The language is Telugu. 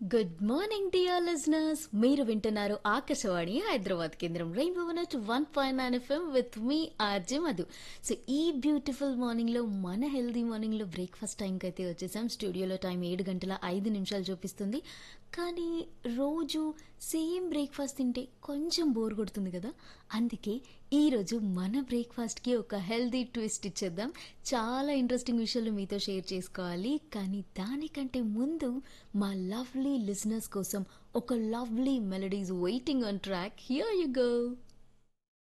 గుడ్ మార్నింగ్ డియర్ లిజనర్స్ మీరు వింటున్నారు ఆకాశవాణి హైదరాబాద్ కేంద్రం రెయిన్బో నట్ one point nine FM with మీ ఆర్జే మధు సో ఈ బ్యూటిఫుల్ మార్నింగ్లో మన హెల్దీ మార్నింగ్లో బ్రేక్ఫాస్ట్ టైంకి అయితే వచ్చేసాం స్టూడియోలో టైం ఏడు గంటల ఐదు నిమిషాలు చూపిస్తుంది కానీ రోజు సేమ్ బ్రేక్ఫాస్ట్ తింటే కొంచెం బోర్ కొడుతుంది కదా అందుకే ఈరోజు మన బ్రేక్ఫాస్ట్కి ఒక హెల్దీ ట్విస్ట్ ఇచ్చేద్దాం చాలా ఇంట్రెస్టింగ్ విషయాలు మీతో షేర్ చేసుకోవాలి కానీ దానికంటే ముందు మా లవ్లీ లిజనర్స్ కోసం ఒక lovely melodies waiting on track here you go